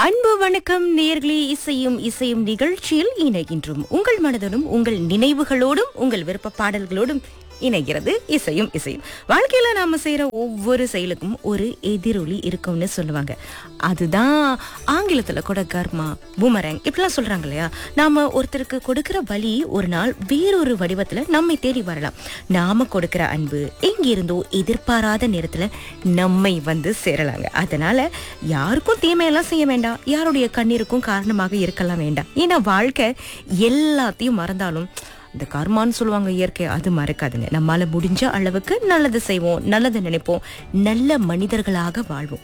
அன்பு வணக்கம் நேர்களே இசையும் இசையும் நிகழ்ச்சியில் இணைகின்றோம் உங்கள் மனதனும் உங்கள் நினைவுகளோடும் உங்கள் விருப்ப பாடல்களோடும் இணைகிறது இசையும் இசையும் வாழ்க்கையில நாம செய்யற ஒவ்வொரு செயலுக்கும் ஒரு எதிரொலி இருக்கும்னு சொல்லுவாங்க அதுதான் ஆங்கிலத்துல கூட கர்மா பூமரங் இப்படிலாம் சொல்றாங்க இல்லையா நாம ஒருத்தருக்கு கொடுக்கிற வழி ஒரு நாள் வேறொரு வடிவத்துல நம்மை தேடி வரலாம் நாம கொடுக்கிற அன்பு எங்கிருந்தோ எதிர்பாராத நேரத்துல நம்மை வந்து சேரலாங்க அதனால யாருக்கும் தீமையெல்லாம் செய்ய வேண்டாம் யாருடைய கண்ணீருக்கும் காரணமாக இருக்கலாம் வேண்டாம் ஏன்னா வாழ்க்கை எல்லாத்தையும் மறந்தாலும் இந்த கர்மான்னு சொல்லுவாங்க இயற்கை அது மறக்காதுங்க நம்மால முடிஞ்ச அளவுக்கு நல்லது செய்வோம் நல்லது நினைப்போம் நல்ல மனிதர்களாக வாழ்வோம்